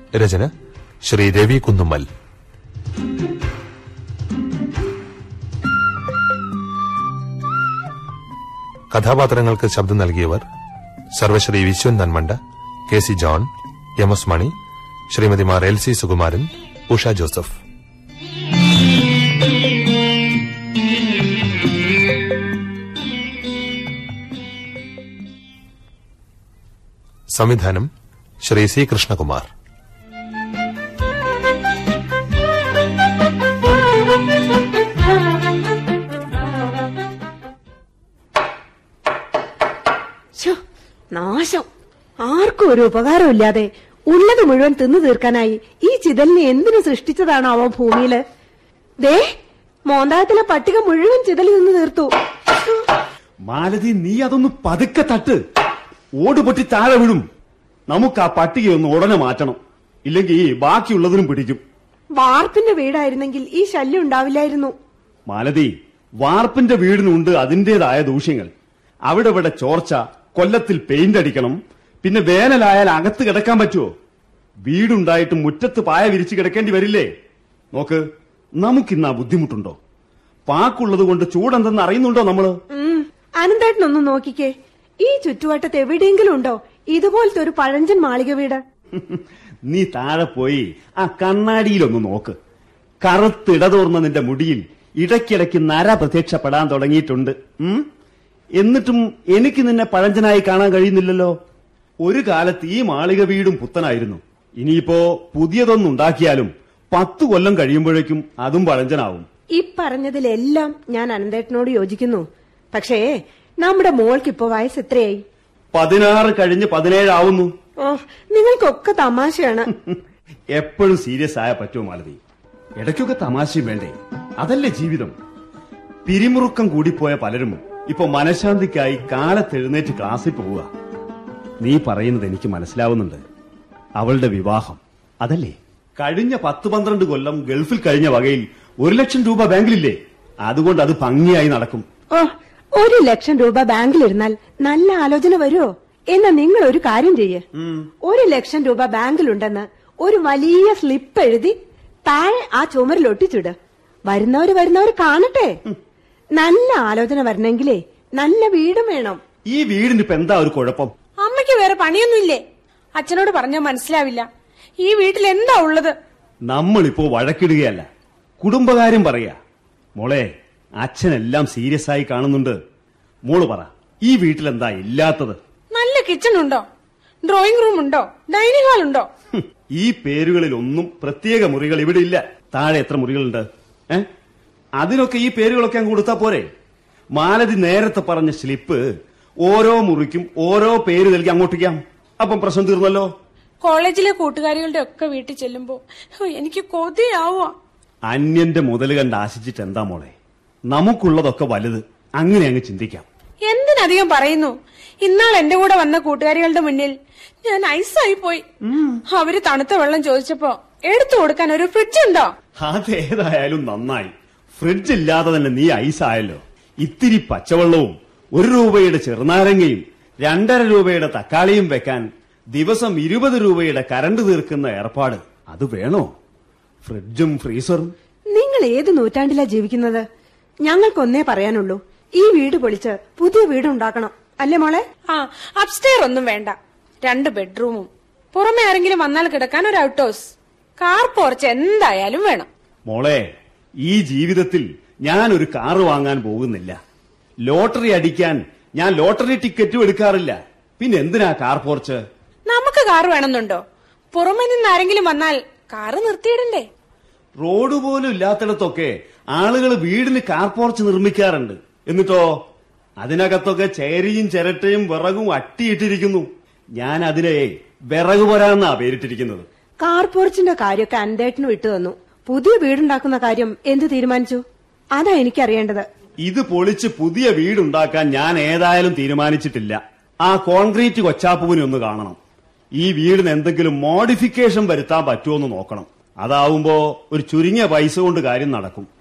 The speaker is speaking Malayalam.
രചന ശ്രീ രവി കുന്നുമ്മൽ കഥാപാത്രങ്ങൾക്ക് ശബ്ദം നൽകിയവർ Sarvashri Vishwan Nanmanda K C John M S Mani ശ്രീമതിമാർ എൽ സി സുകുമാരൻ ഉഷ ജോസഫ് സംവിധാനം ശ്രീ സി കൃഷ്ണകുമാർ ശ്ശോ, നാശം ആർക്കും ഒരു ഉപകാരമില്ലാതെ ഉള്ളത് മുഴുവൻ തിന്നു തീർക്കാനായി ഈ ചിതലിനെ എന്തിനു സൃഷ്ടിച്ചതാണോ അവ ഭൂമിയില് ദേ മോന്തായത്തിലെ പട്ടിക മുഴുവൻ ചിതൽ നിന്ന് തീർത്തു ശ്ശോ, മാലതി നീ അതൊന്ന് പതുക്കെ തട്ട് ഓട് പൊട്ടി താഴെ വീഴും നമുക്ക് ആ പട്ടികയൊന്ന് ഉടനെ മാറ്റണം ഇല്ലെങ്കിൽ ബാക്കിയുള്ളതിനും പിടിക്കും വാർപ്പിന്റെ വീടായിരുന്നെങ്കിൽ ഈ ശല്യം ഉണ്ടാവില്ലായിരുന്നു മാലതി വാർപ്പിന്റെ വീടിനുണ്ട് അതിന്റേതായ ദൂഷ്യങ്ങൾ അവിടെ ഇവിടെ ചോർച്ച കൊല്ലത്തിൽ പെയിന്റ് അടിക്കണം പിന്നെ വേനലായാൽ അകത്ത് കിടക്കാൻ പറ്റുമോ വീടുണ്ടായിട്ട് മുറ്റത്ത് പായ വിരിച്ച് കിടക്കേണ്ടി വരില്ലേ നോക്ക് നമുക്കിന്ന് ആ ബുദ്ധിമുട്ടുണ്ടോ പാക്കുള്ളത് കൊണ്ട് ചൂടെന്തെന്ന് അറിയുന്നുണ്ടോ നമ്മള് ഉം, അനന്തേട്ടനൊന്ന് നോക്കിക്കേ ഈ ചുറ്റുവട്ടത്ത് എവിടെയെങ്കിലും ഉണ്ടോ ഇതുപോലത്തെ ഒരു പഴഞ്ചൻ മാളിക വീട് നീ താഴെ പോയി ആ കണ്ണാടിയിലൊന്ന് നോക്ക് കറുത്തിടതോർന്ന നിന്റെ മുടിയിൽ ഇടയ്ക്കിടയ്ക്ക് നര പ്രത്യക്ഷപ്പെടാൻ തുടങ്ങിയിട്ടുണ്ട് ഉം? എന്നിട്ടും എനിക്ക് നിന്നെ പഴഞ്ചനായി കാണാൻ കഴിയുന്നില്ലല്ലോ ഒരു കാലത്ത് ഈ മാളിക വീടും പുത്തനായിരുന്നു ഇനിയിപ്പോ പുതിയതൊന്നും ഉണ്ടാക്കിയാലും പത്തു കൊല്ലം കഴിയുമ്പോഴേക്കും അതും പഴഞ്ചനാവും ഈ പറഞ്ഞതിലെല്ലാം ഞാൻ അനന്തേട്ടനോട് യോജിക്കുന്നു പക്ഷേ നമ്മുടെ മോൾക്കിപ്പോ വയസ്സ് എത്രയായി പതിനാറ് കഴിഞ്ഞ് പതിനേഴാവുന്നു ഓ നിങ്ങൾക്കൊക്കെ തമാശയാണ് എപ്പോഴും സീരിയസ് ആയ പറ്റുമോ മാലതി ഇടയ്ക്കൊക്കെ തമാശയും വേണ്ടേ അതല്ലേ ജീവിതം പിരിമുറുക്കം കൂടിപ്പോയ പലരും ഇപ്പൊ മനഃശാന്തിക്കായി കാലത്തെഴുന്നേറ്റ് ക്ലാസ്സിൽ പോവുക നീ പറയുന്നത് എനിക്ക് മനസ്സിലാവുന്നുണ്ട് അവളുടെ വിവാഹം അതല്ലേ കഴിഞ്ഞ പത്ത് പന്ത്രണ്ട് കൊല്ലം ഗൾഫിൽ കഴിഞ്ഞ വകയിൽ ഒരു ലക്ഷം രൂപ ബാങ്കിലില്ലേ അതുകൊണ്ട് അത് ഭംഗിയായി നടക്കും ഓ ഒരു ലക്ഷം രൂപ ബാങ്കിലിരുന്നാൽ നല്ല ആലോചന വരുമോ എന്നാ നിങ്ങൾ ഒരു കാര്യം ചെയ്യ് ഒരു ലക്ഷം രൂപ ബാങ്കിലുണ്ടെന്ന് ഒരു വലിയ സ്ലിപ്പ് എഴുതി താഴെ ആ ചുമരിൽ ഒട്ടിച്ചിട് വരുന്നവര് വരുന്നവര് കാണട്ടെ നല്ല ആലോചന വരണമെങ്കിലേ നല്ല വീടും വേണം ഈ വീടിന് ഇപ്പൊ എന്താ ഒരു കുഴപ്പം അമ്മയ്ക്ക് വേറെ പണിയൊന്നുമില്ലേ അച്ഛനോട് പറഞ്ഞാൽ മനസ്സിലാവില്ല ഈ വീട്ടിൽ എന്താ ഉള്ളത് നമ്മളിപ്പോ വഴക്കിടുകയല്ല കുടുംബകാര്യം പറയാ മോളെ അച്ഛനെല്ലാം സീരിയസ് ആയി കാണുന്നുണ്ട് മോള് പറ ഈ വീട്ടിലെന്താ ഇല്ലാത്തത് നല്ല കിച്ചൺ ഉണ്ടോ ഡ്രോയിങ് റൂം ഉണ്ടോ ഡൈനിങ് ഹാൾ ഉണ്ടോ ഹും, ഈ പേരുകളിൽ ഒന്നും പ്രത്യേക മുറികൾ ഇവിടെ ഇല്ല താഴെ എത്ര മുറികളുണ്ട് ഏ അതിനൊക്കെ ഈ പേരുകളൊക്കെ അങ്ങ് കൊടുത്താ പോരെ മാലതി നേരത്തെ പറഞ്ഞ സ്ലിപ്പ് ഓരോ മുറിക്കും ഓരോ പേര് നൽകി അങ്ങോട്ടിക്കാം അപ്പം പ്രശ്നം തീർന്നല്ലോ കോളേജിലെ കൂട്ടുകാരികളുടെ ഒക്കെ വീട്ടിൽ ചെല്ലുമ്പോ ഹോ, എനിക്ക് കൊതിയാവുക അന്യന്റെ മുതൽ കണ്ട് ആശിച്ചിട്ട് എന്താ മോളെ നമുക്കുള്ളതൊക്കെ വലുത് അങ്ങനെ അങ്ങ് ചിന്തിക്കാം എന്തിനധികം പറയുന്നു ഇന്നാൾ എന്റെ കൂടെ വന്ന കൂട്ടുകാരികളുടെ മുന്നിൽ ഞാൻ ഐസായി പോയി അവര് തണുത്ത വെള്ളം ചോദിച്ചപ്പോ എടുത്തു കൊടുക്കാൻ ഒരു ഫ്രിഡ്ജ് ഉണ്ടോ അതേതായാലും നന്നായി ഫ്രിഡ്ജ് ഇല്ലാതെ തന്നെ നീ ഐസായല്ലോ ഇത്തിരി പച്ചവെള്ളവും ഒരു രൂപയുടെ ചെറുനാരങ്ങയും രണ്ടര രൂപയുടെ തക്കാളിയും വെക്കാൻ ദിവസം ഇരുപത് രൂപയുടെ കരണ്ട് തീർക്കുന്ന ഏർപ്പാട് അത് വേണോ ഫ്രിഡ്ജും ഫ്രീസറും നിങ്ങൾ ഏത് നൂറ്റാണ്ടിലാ ജീവിക്കുന്നത് ഞങ്ങൾക്കൊന്നേ പറയാനുള്ളൂ ഈ വീട് പൊളിച്ച് പുതിയ വീടുണ്ടാക്കണം അല്ലേ മോളെ ആ അപ്സ്റ്റെയർ ഒന്നും വേണ്ട രണ്ട് ബെഡ്റൂമും പുറമെ ആരെങ്കിലും വന്നാൽ കിടക്കാൻ ഒരു ഔട്ട് ഹൗസ് കാർ പോർച്ച് എന്തായാലും വേണം മോളെ ഈ ജീവിതത്തിൽ ഞാൻ ഒരു കാറ് വാങ്ങാൻ പോകുന്നില്ല ലോട്ടറി അടിക്കാൻ ഞാൻ ലോട്ടറി ടിക്കറ്റും എടുക്കാറില്ല പിന്നെ എന്തിനാ കാർ പോർച്ച് നമുക്ക് കാർ വേണമെന്നുണ്ടോ പുറമെ നിന്ന് ആരെങ്കിലും വന്നാൽ കാറ് നിർത്തിയിടണ്ടേ റോഡ് പോലും ഇല്ലാത്തിടത്തൊക്കെ ആളുകൾ വീടിന് കാർ പോർച്ച് നിർമ്മിക്കാറുണ്ട് എന്നിട്ടോ അതിനകത്തൊക്കെ ചേരിയും ചിരട്ടയും വിറകും അട്ടിയിട്ടിരിക്കുന്നു ഞാൻ അതിനെ വിറക് പോരാന്നാ പേരിട്ടിരിക്കുന്നത് കാർ പോർച്ചിന്റെ കാര്യമൊക്കെ അന്തേട്ടന് വിട്ടു തന്നു പുതിയ വീടുണ്ടാക്കുന്ന കാര്യം എന്ത് തീരുമാനിച്ചു അതാ എനിക്കറിയേണ്ടത് ഇത് പൊളിച്ച് പുതിയ വീടുണ്ടാക്കാൻ ഞാൻ ഏതായാലും തീരുമാനിച്ചിട്ടില്ല ആ കോൺക്രീറ്റ് കൊച്ചാപ്പുവിനെ ഒന്ന് കാണണം ഈ വീടിന് എന്തെങ്കിലും മോഡിഫിക്കേഷൻ വരുത്താൻ പറ്റുമോ എന്ന് നോക്കണം അതാവുമ്പോ ഒരു ചുരുങ്ങിയ പൈസ കൊണ്ട് കാര്യം നടക്കും